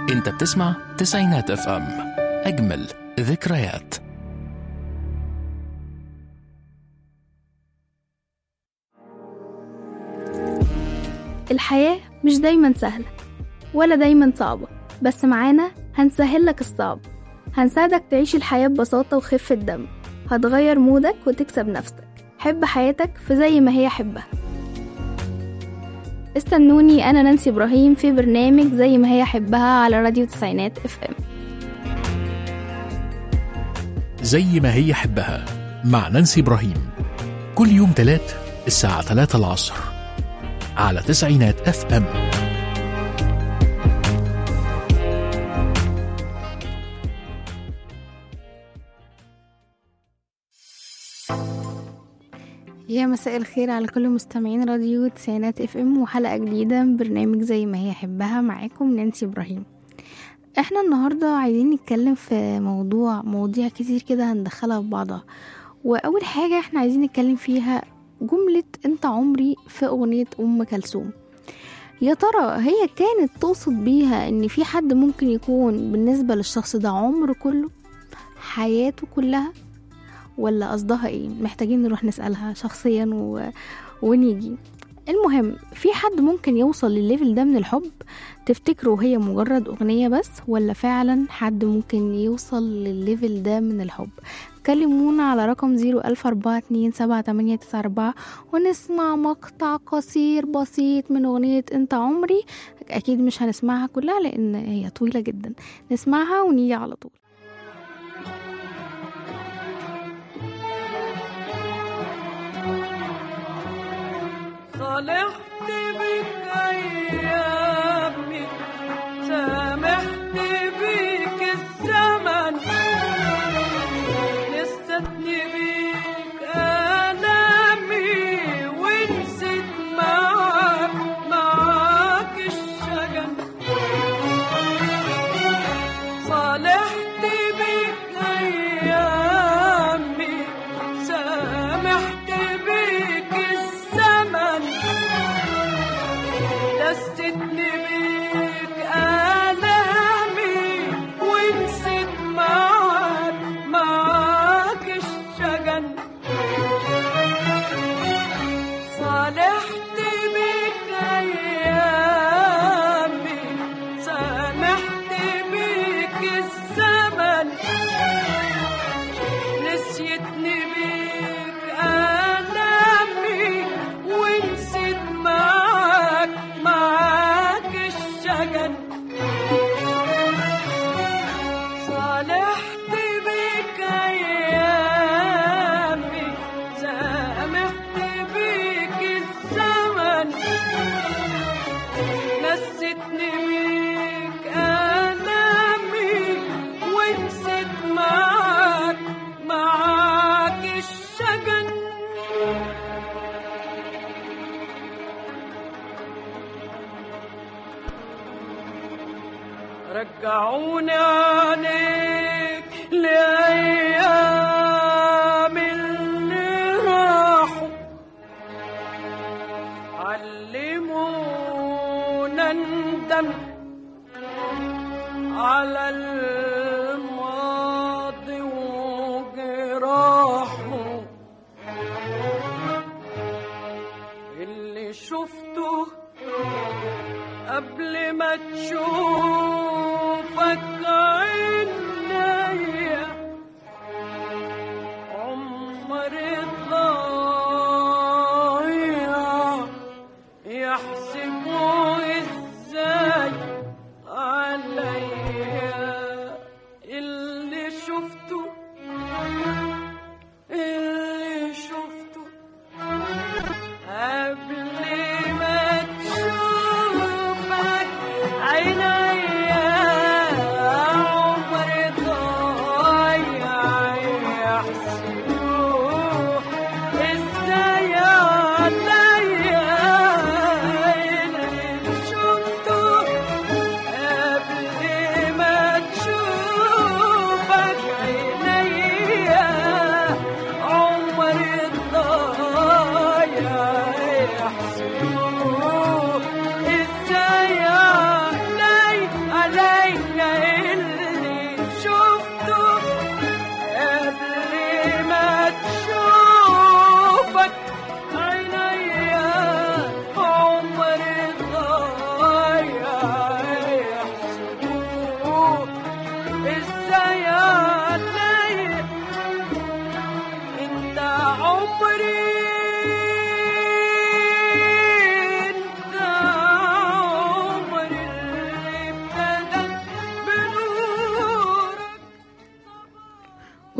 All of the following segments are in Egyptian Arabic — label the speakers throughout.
Speaker 1: انت بتسمع تسعينات اف ام اجمل ذكريات
Speaker 2: الحياة مش دايما سهلة ولا دايما صعبة بس معانا هنسهل لك الصعب هنساعدك تعيش الحياة ببساطة وخفة دم هتغير مودك وتكسب نفسك حب حياتك في زي ما هي حبها استنوني أنا نانسي إبراهيم في برنامج زي ما هي حبها على راديو تسعينات اف ام
Speaker 1: زي ما هي حبها مع نانسي إبراهيم كل يوم تلات الساعة 3 العصر على تسعينات اف ام
Speaker 2: يا مساء الخير على كل مستمعين راديو تسعينات اف ام وحلقة جديدة من برنامج زي ما هي حبها معاكم نانسي ابراهيم احنا النهاردة عايزين نتكلم في موضوع مواضيع كتير كده هندخلها في بعضها واول حاجة احنا عايزين نتكلم فيها جملة انت عمري في اغنية ام كلثوم يا ترى هي كانت تقصد بيها ان في حد ممكن يكون بالنسبة للشخص ده عمر كله حياته كلها ولا قصدها ايه محتاجين نروح نسألها شخصيا و... ونيجي المهم في حد ممكن يوصل للليفل ده من الحب تفتكروا هي مجرد أغنية بس ولا فعلا حد ممكن يوصل للليفل ده من الحب كلمونا على رقم زيرو ألف أربعة اتنين سبعة تمانية تسعة أربعة ونسمع مقطع قصير بسيط من أغنية أنت عمري أكيد مش هنسمعها كلها لأن هي طويلة جدا نسمعها ونيجي على طول
Speaker 3: صالحت بك أيامي سامحت بك الزمن نستثني بك آلامي ونسيت معاك معاك الشجن صالحت بك أيامي سامحت بك الزمن دستني بيك آلامي ونسيت معاك معاك الشجن صالحت بك أيامي سامحت بك الزمن نسيتني بيك آلامي ونسيت معاك معاك الشجن صالحت بك أيامي سامحت بك الزمن نسيتني بيك آلامي ونسيت معاك معاك الشجن رجعوني عليك لأيام اللي راحوا علمونا ندم على الماضي وجراحه اللي شفته قبل ما تشوفك عينيا عمري ضايع يحسبوا ازاي عليا اللي شفته اللي شفته قبل ما تشوفك عينيا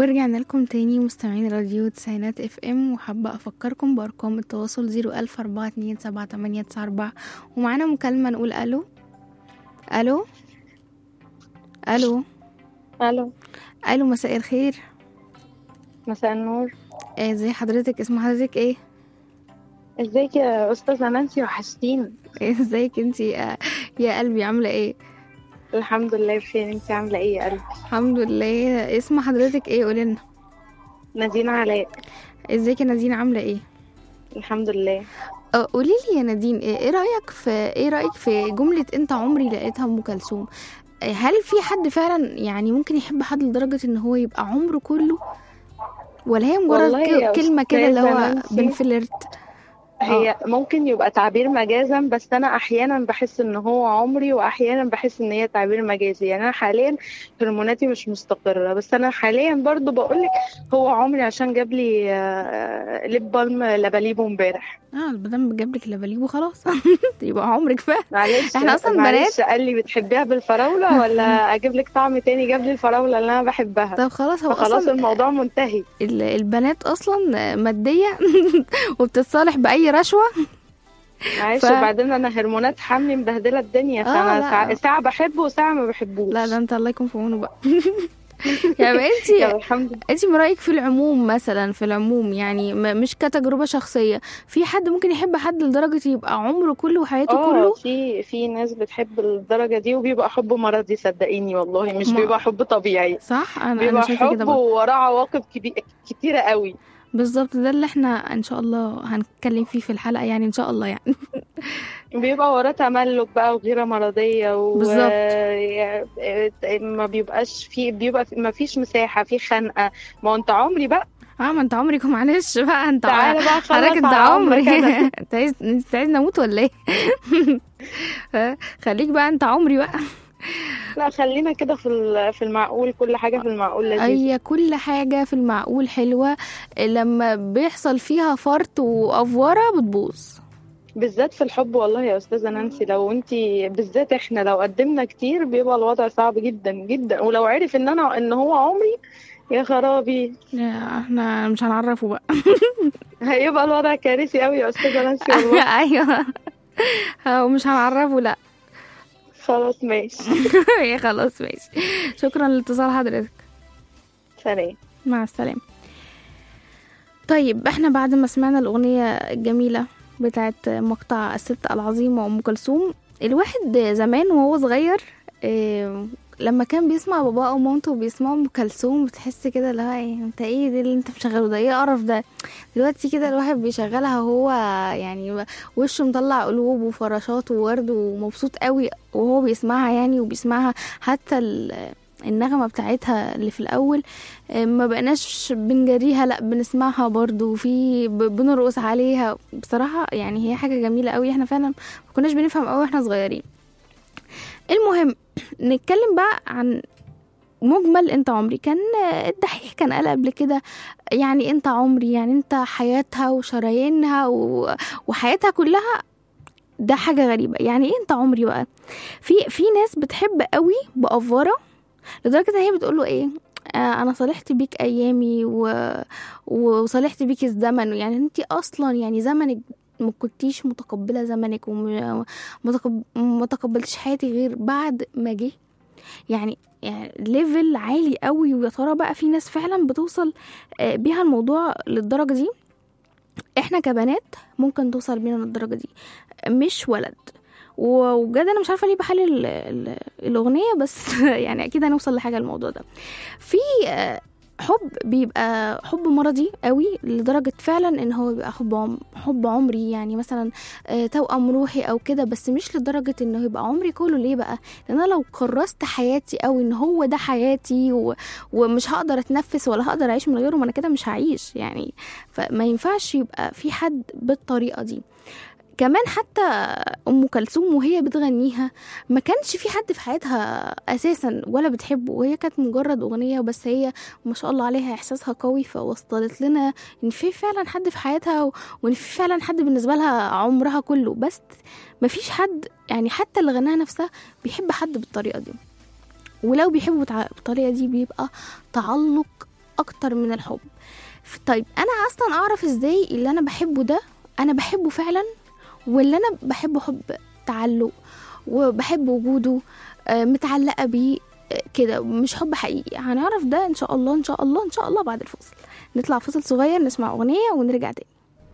Speaker 2: ورجعنا لكم تاني مستمعين راديو تسعينات اف ام وحابة افكركم بارقام التواصل زيرو الف اربعة اتنين سبعة تمانية تسعة اربعة ومعانا مكالمة نقول الو الو الو
Speaker 4: الو
Speaker 2: الو مساء الخير
Speaker 4: مساء النور
Speaker 2: آه، ازي حضرتك اسم حضرتك ايه
Speaker 4: ازيك يا استاذه نانسي وحشتيني
Speaker 2: إيه، ازيك انتي آه، يا قلبي عاملة ايه
Speaker 4: الحمد لله بخير انت عامله ايه يا قلبي
Speaker 2: الحمد لله اسم حضرتك ايه قولي
Speaker 4: نادين علاء
Speaker 2: ازيك يا نادين عاملة ايه
Speaker 4: الحمد لله
Speaker 2: آه، قولي لي يا نادين ايه إيه رأيك في ايه رأيك في جملة انت عمري لقيتها ام كلثوم آه، هل في حد فعلا يعني ممكن يحب حد لدرجة ان هو يبقى عمره كله ولا هي مجرد
Speaker 4: والله يا
Speaker 2: ك- كلمة كده اللي
Speaker 4: أستاذة
Speaker 2: هو
Speaker 4: نانسي.
Speaker 2: بنفلرت
Speaker 4: هي ممكن يبقى تعبير مجازا بس انا احيانا بحس ان هو عمري واحيانا بحس ان هي تعبير مجازي يعني انا حاليا هرموناتي مش مستقره بس انا حاليا برضو بقولك هو عمري عشان جاب لي آه، ليب بالم لباليبو امبارح
Speaker 2: اه المدام جاب لك لباليب وخلاص يبقى عمرك بقى
Speaker 4: معلش
Speaker 2: إحنا أصلاً
Speaker 4: معلش قال لي بتحبيها بالفراوله ولا اجيب لك طعم تاني جاب لي الفراوله اللي انا بحبها
Speaker 2: طب خلاص هو
Speaker 4: فخلاص
Speaker 2: اصلا
Speaker 4: الموضوع منتهي
Speaker 2: ال- البنات اصلا مادية وبتتصالح بأي رشوة
Speaker 4: معلش
Speaker 2: ف-
Speaker 4: وبعدين انا هرمونات حملي مبهدله الدنيا
Speaker 2: آه،
Speaker 4: فانا
Speaker 2: لا.
Speaker 4: ساعة, ساعه بحبه وساعه ما بحبوش
Speaker 2: لا ده انت الله يكون في عونه بقى يعني انت
Speaker 4: يلا الحمد لله
Speaker 2: انت من رايك في العموم مثلا في العموم يعني م- مش كتجربه شخصيه في حد ممكن يحب حد لدرجه يبقى عمره كله وحياته
Speaker 4: اه
Speaker 2: كله
Speaker 4: في في ناس بتحب الدرجه دي وبيبقى حب مرضي صدقيني والله مش
Speaker 2: ما-
Speaker 4: بيبقى حب طبيعي
Speaker 2: صح انا انا
Speaker 4: بيبقى
Speaker 2: شايفه كده
Speaker 4: حب
Speaker 2: برضه
Speaker 4: ووراه عواقب كبي- كتيره قوي
Speaker 2: بالظبط ده اللي احنا ان شاء الله هنتكلم فيه في الحلقه يعني ان شاء الله يعني
Speaker 4: بيبقى وراه تملك بقى وغيره مرضيه و
Speaker 2: بالظبط.
Speaker 4: ما بيبقاش في بيبقى في- ما فيش مساحه في خنقه ما هو انت عمري بقى
Speaker 2: اه ما انت عمرك معلش بقى انت
Speaker 4: تعالى بقى خلص
Speaker 2: حضرتك انت
Speaker 4: على عمرك
Speaker 2: عمري
Speaker 4: أنا.
Speaker 2: انت عايز انت عايز نموت ولا ايه ها، خليك بقى انت عمري بقى
Speaker 4: لا خلينا كده في ال- في المعقول كل حاجه في المعقول لذيذ
Speaker 2: هي كل حاجة في المعقول حلوة لما بيحصل فيها فرط وأفورة بتبوظ
Speaker 4: بالذات في الحب والله يا استاذه نانسي لو انت بالذات احنا لو قدمنا كتير بيبقى الوضع صعب جدا جدا ولو عرف ان انا ان هو عمري يا خرابي
Speaker 2: يا احنا مش هنعرفه بقى
Speaker 4: هيبقى الوضع كارثي قوي يا استاذه نانسي والله
Speaker 2: ايوه هو مش هنعرفه لا
Speaker 4: خلاص ماشي
Speaker 2: يا خلاص ماشي شكرا لاتصال حضرتك
Speaker 4: سلام
Speaker 2: مع السلامة طيب احنا بعد ما سمعنا الأغنية الجميلة بتاعت مقطع الست العظيمة أم كلثوم الواحد زمان وهو صغير اه لما كان بيسمع باباه او مامته بيسمعوا ام كلثوم بتحس كده اللي هو ايه انت ايه ده اللي انت مشغله ده ايه قرف ده دلوقتي كده الواحد بيشغلها وهو يعني وشه مطلع قلوب وفراشات وورد ومبسوط قوي وهو بيسمعها يعني وبيسمعها حتى ال- النغمة بتاعتها اللي في الأول آه، ما بقناش بنجريها لا بنسمعها برضو وفي ب- بنرقص عليها بصراحة يعني هي حاجة جميلة قوي احنا فعلا ما كناش بنفهم قوي واحنا صغيرين المهم نتكلم بقى عن مجمل انت عمري كان آه، الدحيح كان قال قبل كده يعني انت عمري يعني انت حياتها وشرايينها و... وحياتها كلها ده حاجة غريبة يعني ايه انت عمري بقى في في ناس بتحب قوي بأفورة لدرجة ان هي بتقوله ايه آه انا صالحت بيك ايامي و... وصالحت بيك الزمن يعني انت اصلا يعني زمنك ما كنتيش متقبله زمنك وما متقب... ما تقبلتش حياتي غير بعد ما جه يعني يعني ليفل عالي قوي ويا ترى بقى في ناس فعلا بتوصل آه، بيها الموضوع للدرجه دي احنا كبنات ممكن توصل بينا للدرجه دي مش ولد و- وبجد انا مش عارفه ليه بحلل ال- ال- الاغنيه بس يعني اكيد هنوصل لحاجه الموضوع ده في آه، حب بيبقى حب مرضي قوي لدرجه فعلا ان هو بيبقى حب عم حب عمري يعني مثلا آه، توأم روحي او كده بس مش لدرجه انه يبقى عمري كله ليه بقى لان انا لو كرست حياتي قوي ان هو ده حياتي و... ومش هقدر اتنفس ولا هقدر اعيش من غيره ما انا كده مش هعيش يعني فما ينفعش يبقى في حد بالطريقه دي كمان حتى ام كلثوم وهي بتغنيها ما كانش في حد في حياتها اساسا ولا بتحبه وهي كانت مجرد اغنيه بس هي ما شاء الله عليها احساسها قوي فوصلت لنا ان في فعلا حد في حياتها و- وان في فعلا حد بالنسبه لها عمرها كله بس ما فيش حد يعني حتى اللي غناها نفسها بيحب حد بالطريقه دي ولو بيحبوا بتع- بالطريقه دي بيبقى تعلق اكتر من الحب ف- طيب انا اصلا اعرف ازاي اللي انا بحبه ده انا بحبه فعلا ولا انا بحبه حب تعلق وبحب وجوده آه، متعلقه بيه آه، كده مش حب حقيقي هنعرف ده ان شاء الله ان شاء الله ان شاء الله بعد الفصل نطلع فصل صغير نسمع اغنيه ونرجع تاني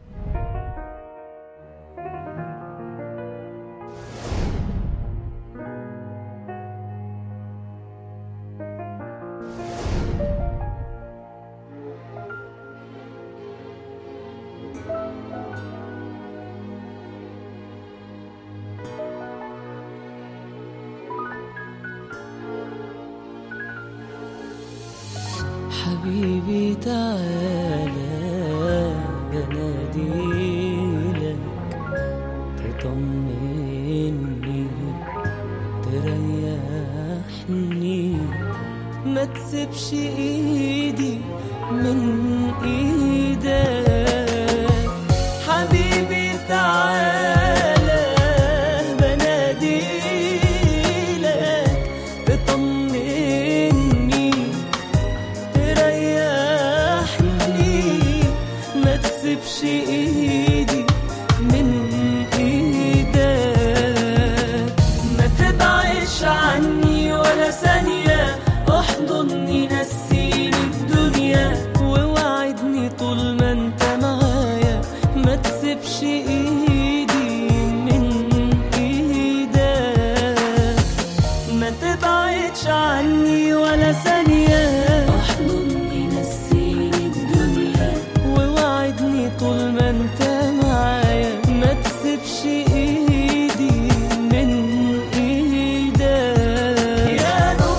Speaker 5: حبيبي تعالى بناديلك تطمني تريحني ما تسيبش ايدي من ايدك حبيبي تعالى بناديلك تطمني تريحني ما تسيبش ايدي من ايدك ما تبعدش عني ولا ثانية احضني نسيني الدنيا ووعدني طول ما انت معايا ما تسيبش ايدي من ايدك ما تبعدش عني ولا ثانية احضني نسيني الدنيا ووعدني طول ما انت معايا ما تسيبش ايدي من ايدك يا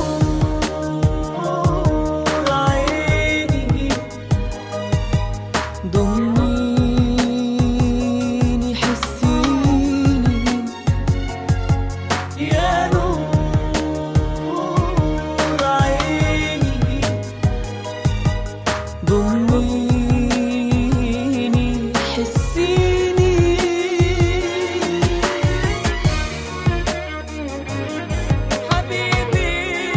Speaker 5: نور عيني ضميني حسيني يا نور عيني ضميني حسيني حبيبي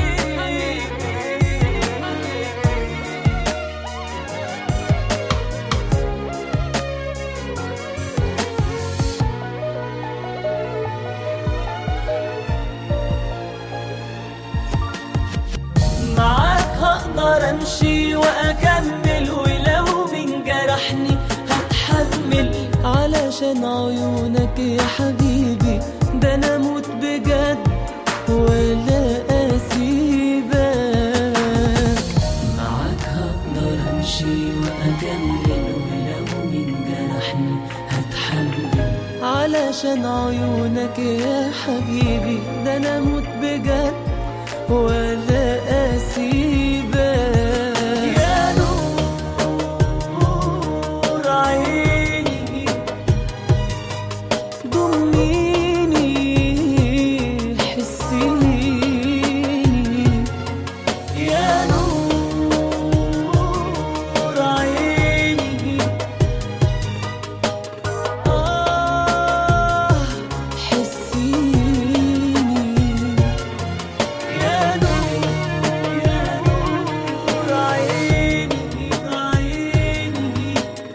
Speaker 5: معاك هقدر امشي واكمل ولو من جرحني هتحمل علشان عيونك يا حبيبي ده انا اموت بجد ولا اسيبك معاك هقدر امشي واكمل ولو من جرحني هتحمل علشان عيونك يا حبيبي ده انا اموت بجد ولا أسيبك يا نور عيني ضميني حسيني يا نور عيني آه حسيني يا نور يا نور عيني عيني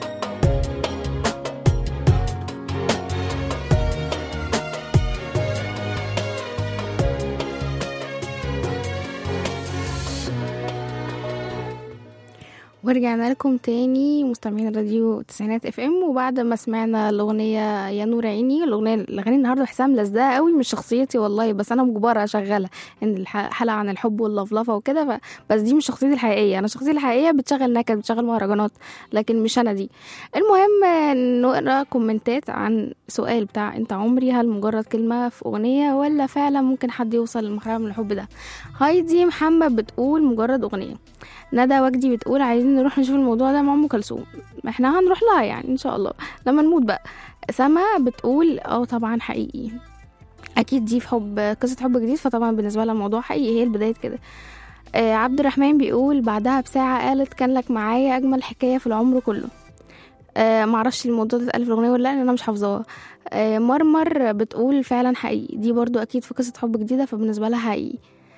Speaker 2: ورجعنا لكم تاني مستمعين راديو تسعينات اف ام وبعد ما سمعنا الاغنيه يا نور عيني الاغنيه الاغاني النهارده بحسها ملزقه قوي مش شخصيتي والله بس انا مجبره اشغلها ان الح- حلقه عن الحب واللفلفه وكده ف... بس دي مش شخصيتي الحقيقيه انا شخصيتي الحقيقيه بتشغل نكد بتشغل مهرجانات لكن مش انا دي المهم آه، نقرا كومنتات عن سؤال بتاع انت عمري هل مجرد كلمه في اغنيه ولا فعلا ممكن حد يوصل لمرحله من الحب ده هايدي محمد بتقول مجرد اغنيه ندى وجدي بتقول عايزين نروح نشوف الموضوع ده مع ام كلثوم احنا هنروح لها يعني ان شاء الله لما نموت بقى سما بتقول اه طبعا حقيقي اكيد دي في حب قصه حب جديد فطبعا بالنسبه لها الموضوع حقيقي هي البدايه كده آه عبد الرحمن بيقول بعدها بساعه قالت كان لك معايا اجمل حكايه في العمر كله آه معرفش الموضوع ده اتقال في الاغنيه ولا لا لان انا مش حافظاها آه مرمر بتقول فعلا حقيقي دي برضو اكيد في قصه حب جديده فبالنسبه لها حقيقي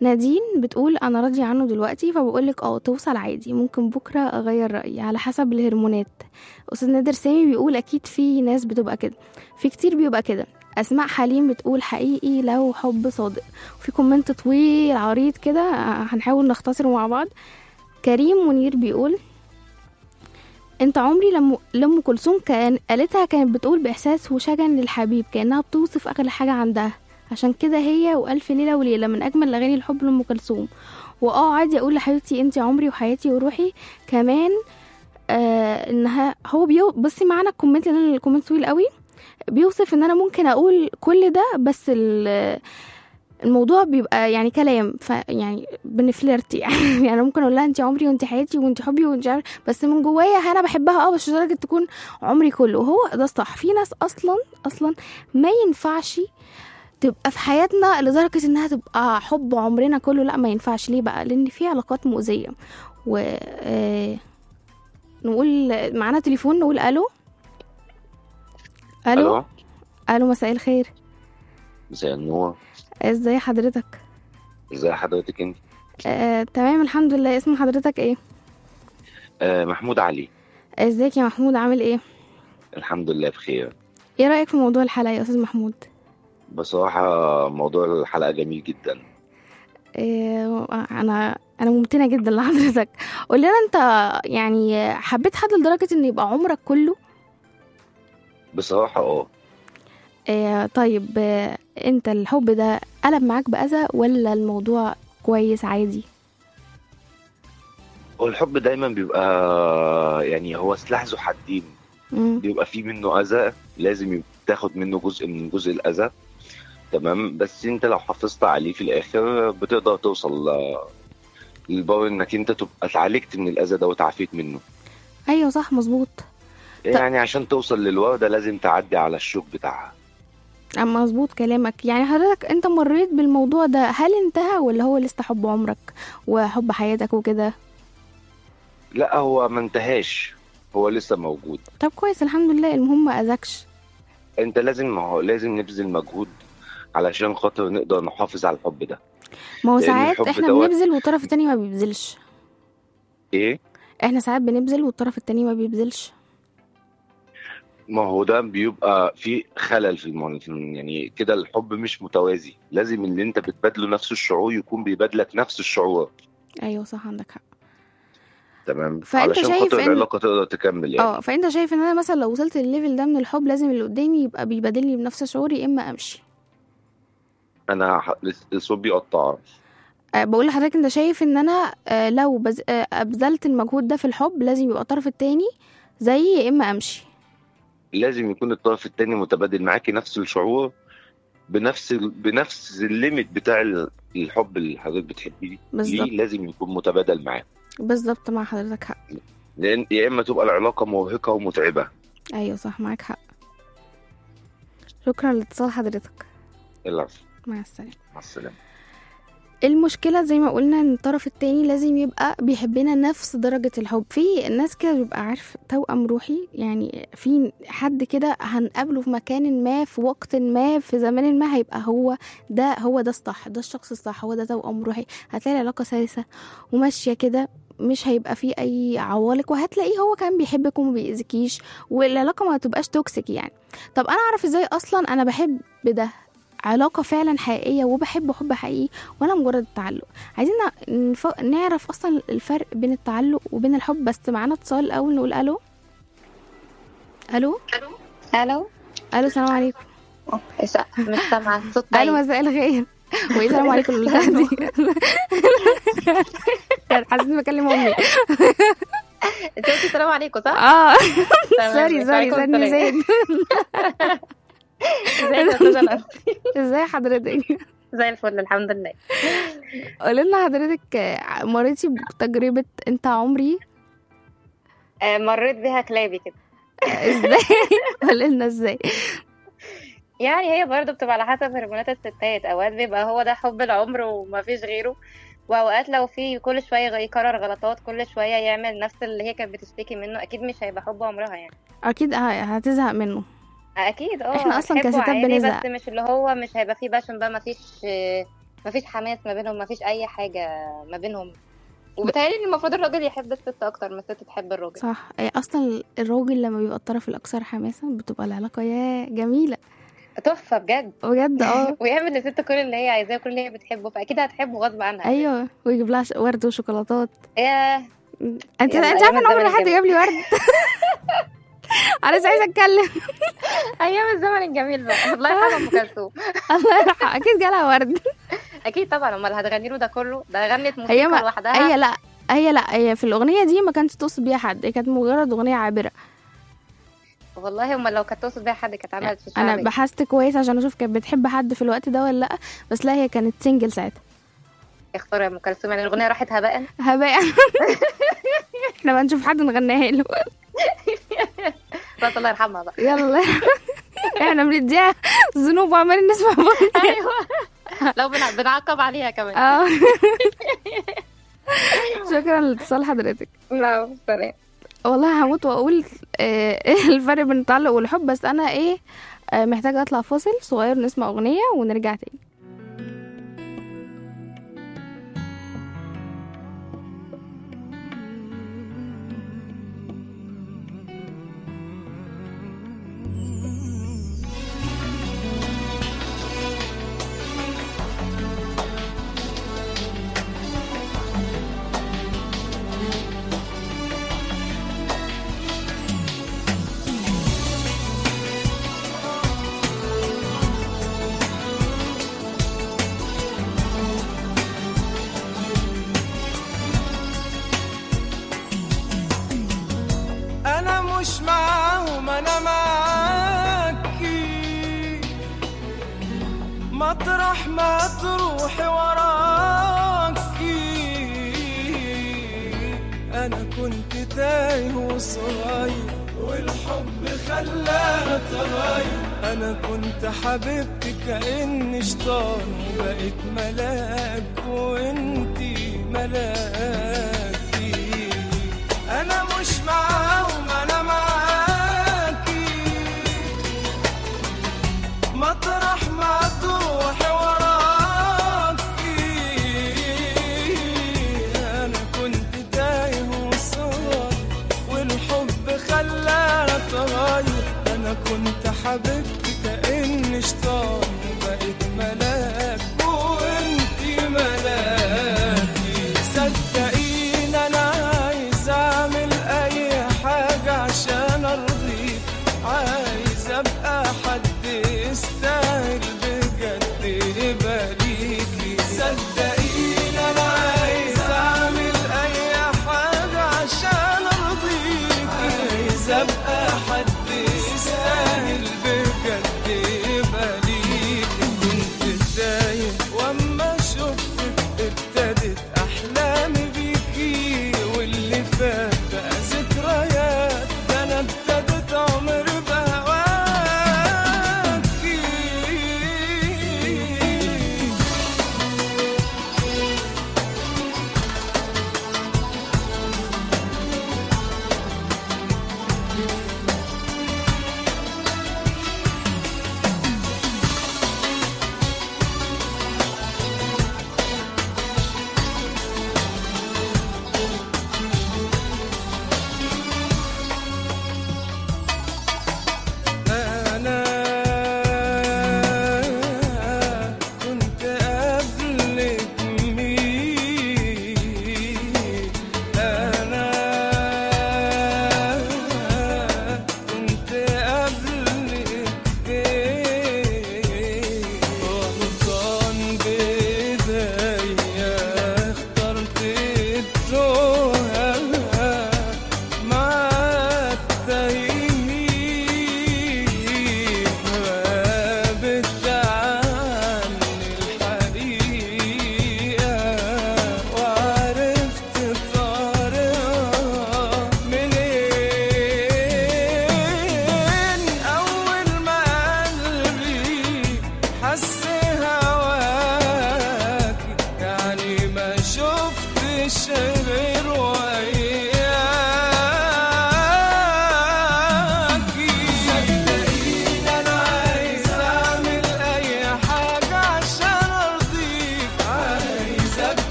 Speaker 2: نادين بتقول انا راضيه عنه دلوقتي فبقولك اه توصل عادي ممكن بكره اغير رايي على حسب الهرمونات استاذ نادر سامي بيقول اكيد في ناس بتبقى كده في كتير بيبقى كده اسماء حليم بتقول حقيقي لو حب صادق في كومنت طويل عريض كده آه، هنحاول نختصره مع بعض كريم منير بيقول انت عمري لما لام كلثوم كان قالتها كانت بتقول باحساس وشجن للحبيب كانها بتوصف اغلى حاجه عندها عشان كده هي والف ليله وليله من اجمل اغاني الحب لام كلثوم واه عادي اقول لحبيبتي انت عمري وحياتي وروحي كمان آه انها هو بيو بصي معانا الكومنت لان الكومنت طويل قوي بيوصف ان انا ممكن اقول كل ده بس ال- الموضوع بيبقى يعني كلام ف يعني بنفلرت يعني يعني ممكن اقول لها انت عمري وانت حياتي وانت حبي وانت عارف بس من جوايا انا بحبها اه بس مش لدرجه تكون عمري كله وهو ده الصح في ناس اصلا اصلا ما ينفعش تبقى في حياتنا لدرجة انها تبقى حب عمرنا كله لا ما ينفعش ليه بقى لان في علاقات مؤذية و آه، نقول معانا تليفون نقول الو الو
Speaker 6: الو
Speaker 2: الو مساء الخير
Speaker 6: مساء النور
Speaker 2: ازاي حضرتك
Speaker 6: ازي حضرتك انت
Speaker 2: آه، تمام الحمد لله اسم حضرتك ايه
Speaker 6: آه محمود علي
Speaker 2: ازيك يا محمود عامل ايه
Speaker 6: الحمد لله بخير
Speaker 2: ايه رايك في موضوع الحلقه يا استاذ محمود
Speaker 6: بصراحة موضوع الحلقة جميل جدا
Speaker 2: إيه انا انا ممتنه جدا لحضرتك قول لنا انت يعني حبيت حد لدرجه ان يبقى عمرك كله
Speaker 6: بصراحة اه
Speaker 2: إيه طيب آه، انت الحب ده قلب معاك باذى ولا الموضوع كويس عادي
Speaker 6: هو الحب دايما بيبقى يعني هو سلاح ذو حدين
Speaker 2: مم.
Speaker 6: بيبقى فيه منه أذى لازم يبقى تاخد منه جزء من جزء الأذى تمام بس انت لو حافظت عليه في الآخر بتقدر توصل آه، للبر انك انت تبقى اتعالجت من الأذى ده وتعافيت منه
Speaker 2: ايوه صح مظبوط
Speaker 6: يعني عشان توصل للوردة لازم تعدي على الشوك بتاعها
Speaker 2: أما مظبوط كلامك يعني حضرتك انت مريت بالموضوع ده هل انتهى ولا هو لسه حب عمرك وحب حياتك وكده
Speaker 6: لا هو ما انتهاش هو لسه موجود
Speaker 2: طب كويس الحمد لله المهم ما اذاكش
Speaker 6: انت لازم ما هو لازم نبذل مجهود علشان خاطر نقدر نحافظ على الحب ده
Speaker 2: ما هو
Speaker 6: لأن
Speaker 2: ساعات
Speaker 6: الحب
Speaker 2: احنا
Speaker 6: دوت-
Speaker 2: بنبذل والطرف التاني ما بيبذلش
Speaker 6: ايه
Speaker 2: احنا ساعات بنبذل والطرف التاني ما بيبذلش
Speaker 6: ما هو ده بيبقى في خلل في المون في الم- يعني كده الحب مش متوازي لازم اللي انت بتبادله نفس الشعور يكون بيبادلك نفس الشعور
Speaker 2: ايوه صح عندك حق
Speaker 6: تمام
Speaker 2: فأنت
Speaker 6: علشان
Speaker 2: شايف
Speaker 6: خاطر
Speaker 2: إن-
Speaker 6: العلاقه تقدر تكمل يعني
Speaker 2: اه فانت شايف ان انا مثلا لو وصلت للليفل ده من الحب لازم اللي قدامي يبقى بيبادلني بنفس شعوري يا اما امشي
Speaker 6: انا ح- الصوت بيقطع
Speaker 2: أه بقول لحضرتك انت شايف ان انا أه لو بز... أه ابذلت المجهود ده في الحب لازم يبقى الطرف التاني زيي يا اما امشي
Speaker 6: لازم يكون الطرف التاني متبادل معاكي نفس الشعور بنفس ال... بنفس الليميت بتاع ال- الحب اللي حضرتك بتحبيه
Speaker 2: بالظبط
Speaker 6: ليه لازم يكون متبادل معاه
Speaker 2: بالظبط مع حضرتك حق
Speaker 6: لان يا اما تبقى العلاقه مرهقه ومتعبه
Speaker 2: ايوه صح معاك حق شكرا لاتصال حضرتك
Speaker 6: العفو
Speaker 2: مع السلامه
Speaker 6: مع السلامه
Speaker 2: المشكلة زي ما قلنا ان الطرف التاني لازم يبقى بيحبنا نفس درجة الحب في الناس كده بيبقى عارف توأم روحي يعني في حد كده هنقابله في مكان ما في وقت ما في زمان ما هيبقى هو ده هو ده الصح ده الشخص الصح هو ده توأم روحي هتلاقي العلاقة سلسة وماشية كده مش هيبقى فيه اي عوالق وهتلاقيه هو كان بيحبك وما بيأذكيش والعلاقة ما تبقاش توكسيك يعني طب انا اعرف ازاي اصلا انا بحب ده علاقة فعلا حقيقية وبحب حب حقيقي ولا مجرد التعلق عايزين نف... نعرف اصلا الفرق بين التعلق وبين الحب بس معانا اتصال الاول نقول الو الو
Speaker 7: الو
Speaker 2: الو السلام عليكم
Speaker 7: إيش- مش سامعة الصوت
Speaker 2: الو
Speaker 7: باين
Speaker 2: مساء الخير وايه السلام عليكم البتاعة دي كانت حاسة اني بكلم امي
Speaker 7: انت قلتي السلام عليكم صح؟
Speaker 2: اه
Speaker 7: تمام،
Speaker 2: سوري
Speaker 7: مش
Speaker 2: سوري
Speaker 7: عليكم
Speaker 2: سوري
Speaker 7: السلام.
Speaker 2: زيد
Speaker 7: ازيك يا استاذة نانسي؟
Speaker 2: ازاي حضرتك
Speaker 7: زي الفل الحمد لله
Speaker 2: قولي لنا حضرتك آه، مريتي بتجربة انت عمري
Speaker 7: آه، مريت بيها كلابي كده
Speaker 2: ازاي قولي لنا ازاي
Speaker 7: يعني هي برضه بتبقى على حسب هرمونات الستات اوقات بيبقى هو ده حب العمر ومفيش غيره واوقات لو في كل شويه يغ- يكرر غلطات كل شويه يعمل نفس اللي هي كانت بتشتكي منه اكيد مش هيبقى حب عمرها يعني
Speaker 2: اكيد ه- هتزهق منه
Speaker 7: اكيد اه
Speaker 2: إحنا أصلاً
Speaker 7: هتحبه
Speaker 2: كستات
Speaker 7: عادي،
Speaker 2: بنزهق.
Speaker 7: بس مش اللي هو مش هيبقى فيه باشن بقى مفيش آه، مفيش حماس ما بينهم مفيش اي حاجه ما بينهم وبتهيألي ان المفروض الراجل يحب الست اكتر من الست تحب الراجل
Speaker 2: صح إيه، اصلا الراجل لما بيبقى الطرف الاكثر حماسا بتبقى العلاقه يا جميله
Speaker 7: تحفه بجد
Speaker 2: بجد اه
Speaker 7: ويعمل للست كل اللي هي عايزاه وكل اللي هي بتحبه فاكيد هتحبه غصب عنها
Speaker 2: ايوه ويجيب لها ش- ورد وشوكولاتات
Speaker 7: ياه
Speaker 2: انت
Speaker 7: يلا،
Speaker 2: انت
Speaker 7: أيام
Speaker 2: عارفه ان عمري
Speaker 7: الزمن
Speaker 2: ما حد
Speaker 7: الجميل.
Speaker 2: جاب لي ورد انا لسه عايزه اتكلم
Speaker 7: ايام الزمن الجميل بقى الله يرحمها ام كلثوم
Speaker 2: الله يرحمها اكيد جالها ورد
Speaker 7: اكيد طبعا امال هتغني له ده كله ده غنت
Speaker 2: هي
Speaker 7: موسيقى
Speaker 2: ما
Speaker 7: لوحدها
Speaker 2: هي لا هي لا هي في الاغنيه دي ما كانتش تقصد بيها حد هي كانت مجرد اغنيه عابره
Speaker 7: والله امال لو كانت تقصد بيها حد كانت عملت في
Speaker 2: انا
Speaker 7: الشعبي
Speaker 2: بحثت كويس عشان اشوف كانت بتحب حد في الوقت ده ولا لا بس لا هي كانت سنجل ساعتها
Speaker 7: اختار يا ام كلثوم يعني الاغنيه راحت هباء
Speaker 2: هباء احنا بقى نشوف حد نغنيها له
Speaker 7: خلاص الله يرحمها بقى
Speaker 2: يلا احنا بنديها ذنوب وعمالين نسمع بعض
Speaker 7: ايوه لو بنع- بنعقب عليها كمان
Speaker 2: اه شكرا لاتصال حضرتك
Speaker 7: لا سلام
Speaker 2: والله هموت واقول آه، ايه الفرق بين التعلق والحب بس انا ايه آه، محتاجه اطلع فاصل صغير نسمع اغنيه ونرجع تاني
Speaker 5: انا مش معاهم انا معاكي مطرح ما تروحي وراكي انا كنت تايه وصغير والحب خلاني اتغير انا كنت حبيبتي كاني شيطان وبقيت ملاك وانتي ملاكي انا مش معاهم انا معاكي مطرح ما تروحي وراكي انا كنت تايه وصغير والحب خلاني اتغير انا كنت حبيبتي كاني شيطان وبقيت ملاك وانتي ملاكي صدقيني انا عايز اعمل اي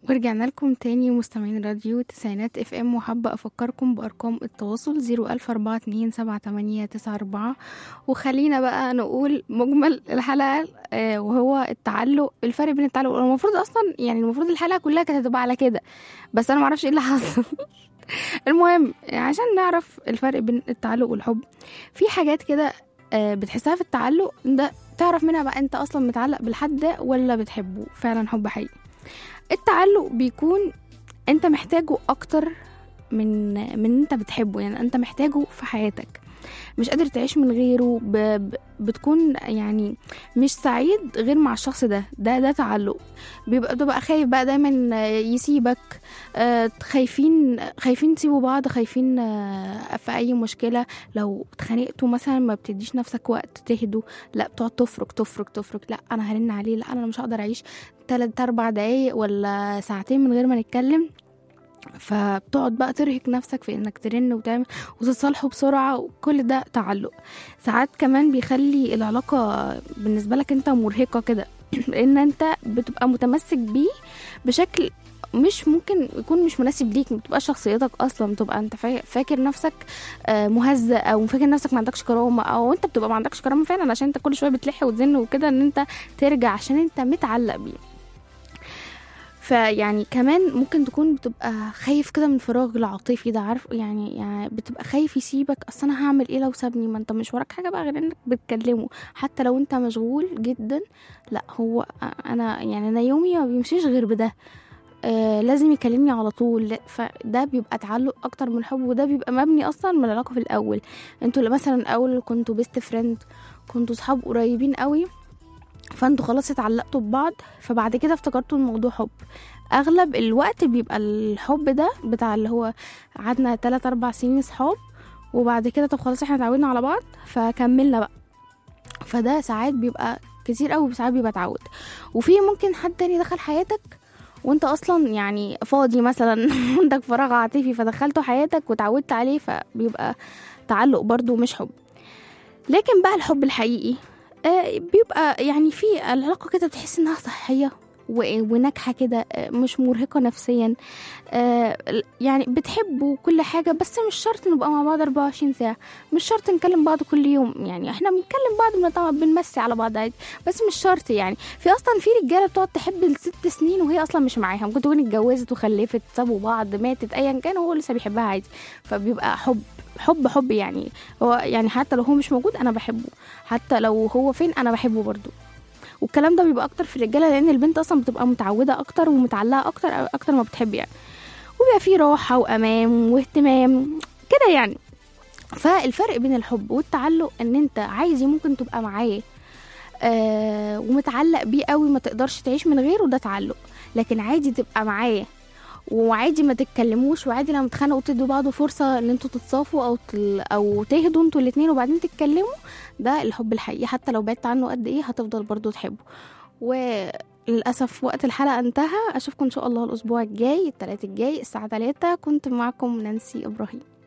Speaker 2: ورجعنا لكم تاني مستمعين راديو تسعينات اف ام وحابة افكركم بارقام التواصل زيرو الف اربعة اتنين سبعة تمانية تسعة اربعة وخلينا بقى نقول مجمل الحلقة آه، وهو التعلق الفرق بين التعلق المفروض اصلا يعني المفروض الحلقة كلها كانت هتبقى على كده بس انا معرفش ايه اللي حصل المهم عشان نعرف الفرق بين التعلق والحب في حاجات كده آه، بتحسها في التعلق ده تعرف منها بقى انت اصلا متعلق بالحد ده ولا بتحبه فعلا حب حقيقي التعلق بيكون انت محتاجه اكتر من من انت بتحبه يعني انت محتاجه في حياتك مش قادر تعيش من غيره ب... ب... بتكون يعني مش سعيد غير مع الشخص ده ده ده تعلق بيبقى بتبقى خايف بقى دايما يسيبك آه، خايفين خايفين تسيبوا بعض خايفين آه، في اي مشكله لو اتخانقتوا مثلا ما بتديش نفسك وقت تهدوا لا بتقعد تفرك تفرك تفرك لا انا هرن عليه لا انا مش هقدر اعيش تلات اربع دقايق ولا ساعتين من غير ما نتكلم فبتقعد بقى ترهق نفسك في انك ترن وتعمل وتتصالحوا بسرعه وكل ده تعلق ساعات كمان بيخلي العلاقه بالنسبه لك انت مرهقه كده لان انت بتبقى متمسك بيه بشكل مش ممكن يكون مش مناسب ليك بتبقى شخصيتك اصلا بتبقى انت فا- فاكر نفسك آه، مهزأ او فاكر نفسك ما عندكش كرامه او انت بتبقى ما عندكش كرامه فعلا عشان انت كل شويه بتلح وتزن وكده ان انت ترجع عشان انت متعلق بيه فيعني كمان ممكن تكون بتبقى خايف كده من فراغ العاطفي ده عارف يعني يعني بتبقى خايف يسيبك اصل انا هعمل ايه لو سابني ما انت مش وراك حاجه بقى غير انك بتكلمه حتى لو انت مشغول جدا لا هو انا يعني انا يومي ما بيمشيش غير بده آه لازم يكلمني على طول لا، فده بيبقى تعلق اكتر من الحب وده بيبقى مبني اصلا من العلاقه في الاول انتوا مثلا الاول كنتوا بيست فريند كنتوا صحاب قريبين قوي فانتوا خلاص اتعلقتوا ببعض فبعد كده افتكرتوا الموضوع حب اغلب الوقت بيبقى الحب ده بتاع اللي هو قعدنا 3 4 سنين صحاب وبعد كده طب خلاص احنا اتعودنا على بعض فكملنا بقى فده ساعات بيبقى كتير قوي ساعات بيبقى تعود وفي ممكن حد تاني دخل حياتك وانت اصلا يعني فاضي مثلا عندك فراغ عاطفي فدخلته حياتك وتعودت عليه فبيبقى تعلق برضو مش حب لكن بقى الحب الحقيقي آه، بيبقى يعني في العلاقة كده بتحس انها صحية و- وناجحة كده آه، مش مرهقة نفسيا آه، يعني بتحبوا كل حاجة بس مش شرط نبقى مع بعض 24 ساعة مش شرط نكلم بعض كل يوم يعني احنا بنتكلم بعض بن- طبعا بنمسي على بعض عادي بس مش شرط يعني في اصلا في رجاله بتقعد تحب الست سنين وهي اصلا مش معاها ممكن تكون اتجوزت وخلفت سابوا بعض ماتت ايا كان هو لسه بيحبها عادي فبيبقى حب حب حب يعني هو يعني حتى لو هو مش موجود انا بحبه حتى لو هو فين انا بحبه برضو والكلام ده بيبقى اكتر في الرجاله لان البنت اصلا بتبقى متعوده اكتر ومتعلقه اكتر اكتر ما بتحب يعني وبيبقى فيه راحه وامان واهتمام كده يعني فالفرق بين الحب والتعلق ان انت عايز ممكن تبقى معاه آه ومتعلق بيه قوي ما تقدرش تعيش من غيره ده تعلق لكن عادي تبقى معاه وعادي ما تتكلموش وعادي لما تتخانقوا تدوا بعض فرصه ان انتوا تتصافوا او تل او تهدوا انتوا الاتنين وبعدين تتكلموا ده الحب الحقيقي حتى لو بعدت عنه قد ايه هتفضل برضو تحبه وللاسف وقت الحلقه انتهى اشوفكم ان شاء الله الاسبوع الجاي الثلاث الجاي الساعه 3 كنت معكم نانسي ابراهيم